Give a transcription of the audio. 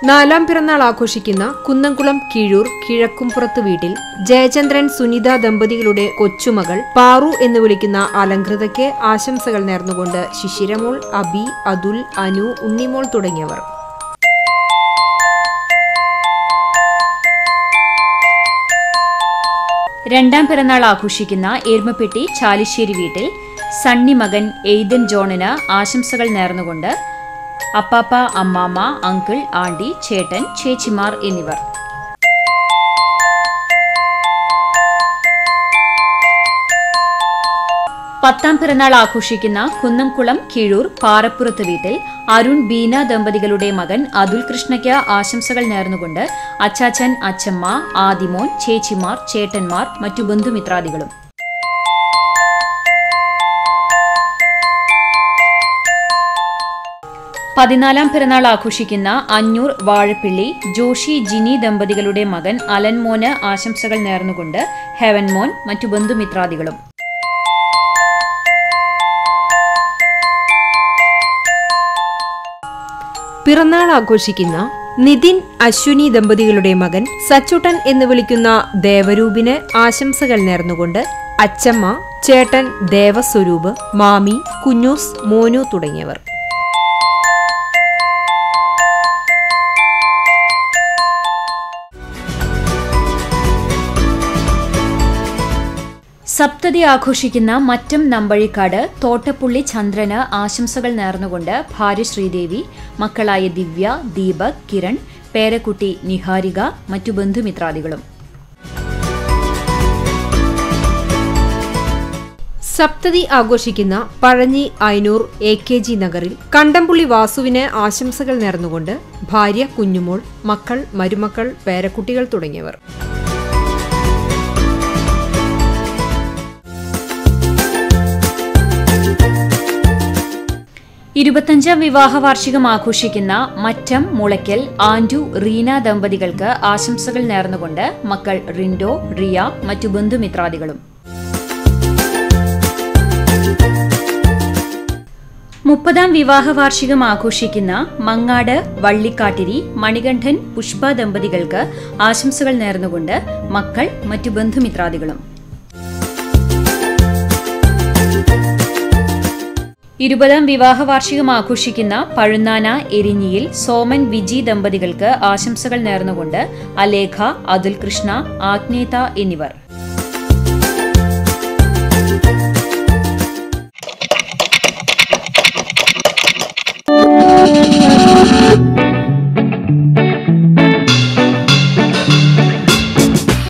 നാലാം പിറന്നാൾ ആഘോഷിക്കുന്ന കുന്നംകുളം കീഴൂർ കിഴക്കുംപുറത്ത് വീട്ടിൽ ജയചന്ദ്രൻ സുനിത ദമ്പതികളുടെ കൊച്ചുമകൾ പാറു എന്ന് വിളിക്കുന്ന അലങ്കൃതയ്ക്ക് ആശംസകൾ നേർന്നുകൊണ്ട് ശിശിരമോൾ അബി അതുൽ അനു ഉണ്ണിമോൾ തുടങ്ങിയവർ രണ്ടാം പിറന്നാൾ ആഘോഷിക്കുന്ന ഏർമപ്പെട്ടി ചാലിശ്ശേരി വീട്ടിൽ സണ്ണി മകൻ എയ്തൻ ജോണിന് ആശംസകൾ നേർന്നുകൊണ്ട് അപ്പാപ്പ അമ്മാമ്മ അങ്കിൾ ആണ്ടി ചേട്ടൻ ചേച്ചിമാർ എന്നിവർ പത്താം പിറന്നാൾ ആഘോഷിക്കുന്ന കുന്നംകുളം കീഴൂർ പാറപ്പുറത്ത് വീട്ടിൽ അരുൺ ബീന ദമ്പതികളുടെ മകൻ അതുൽ കൃഷ്ണയ്ക്ക് ആശംസകൾ നേർന്നുകൊണ്ട് അച്ചാച്ചൻ അച്ചമ്മ ആദിമോൻ ചേച്ചിമാർ ചേട്ടന്മാർ മറ്റു ബന്ധുമിത്രാദികളും പതിനാലാം പിറന്നാൾ ആഘോഷിക്കുന്ന അഞ്ഞൂർ വാഴപ്പിള്ളി ജോഷി ജിനി ദമ്പതികളുടെ മകൻ അലൻമോന് ആശംസകൾ നേർന്നുകൊണ്ട് ഹെവൻമോൻ മറ്റു ബന്ധുമിത്രാദികളും പിറന്നാൾ ആഘോഷിക്കുന്ന നിതിൻ അശ്വിനി ദമ്പതികളുടെ മകൻ സച്ചുട്ടൻ എന്ന് വിളിക്കുന്ന ദേവരൂപിന് ആശംസകൾ നേർന്നുകൊണ്ട് അച്ചമ്മ ചേട്ടൻ ദേവസ്വരൂപ് മാമി കുഞ്ഞൂസ് മോനു തുടങ്ങിയവർ സപ്തതി ആഘോഷിക്കുന്ന മറ്റം നമ്പഴിക്കാട് തോട്ടപ്പുള്ളി ചന്ദ്രന് ആശംസകൾ നേർന്നുകൊണ്ട് ഭാര്യ ശ്രീദേവി മക്കളായ ദിവ്യ ദീപക് കിരൺ പേരക്കുട്ടി നിഹാരിക മറ്റു ബന്ധുമിത്രാദികളും സപ്തതി ആഘോഷിക്കുന്ന Pazhanji Ainoor A K G നഗറിൽ കണ്ടംപുള്ളി വാസുവിന് ആശംസകൾ നേർന്നുകൊണ്ട് ഭാര്യ കുഞ്ഞുമോൾ മക്കൾ മരുമക്കൾ പേരക്കുട്ടികൾ തുടങ്ങിയവർ ഇരുപത്തഞ്ചാം വിവാഹ വാർഷികം ആഘോഷിക്കുന്ന മറ്റം മുളയ്ക്കൽ ആൻഡു റീന ദമ്പതികൾക്ക് ആശംസകൾ നേർന്നുകൊണ്ട് മക്കൾ റിൻഡോ റിയ മറ്റു ബന്ധുമിത്രാദികളും മുപ്പതാം വിവാഹ വാർഷികം ആഘോഷിക്കുന്ന മങ്ങാട് വള്ളിക്കാട്ടിരി മണികണ്ഠൻ പുഷ്പ ദമ്പതികൾക്ക് ആശംസകൾ നേർന്നുകൊണ്ട് മക്കൾ മറ്റു ബന്ധുമിത്രാദികളും ഇരുപതാം വിവാഹ വാർഷികം ആഘോഷിക്കുന്ന പഴുന്നാന എരിഞ്ഞിയിൽ സോമൻ വിജി ദമ്പതികൾക്ക് ആശംസകൾ നേർന്നുകൊണ്ട് അലേഖ അതുൽ കൃഷ്ണ ആഗ്നേത എന്നിവർ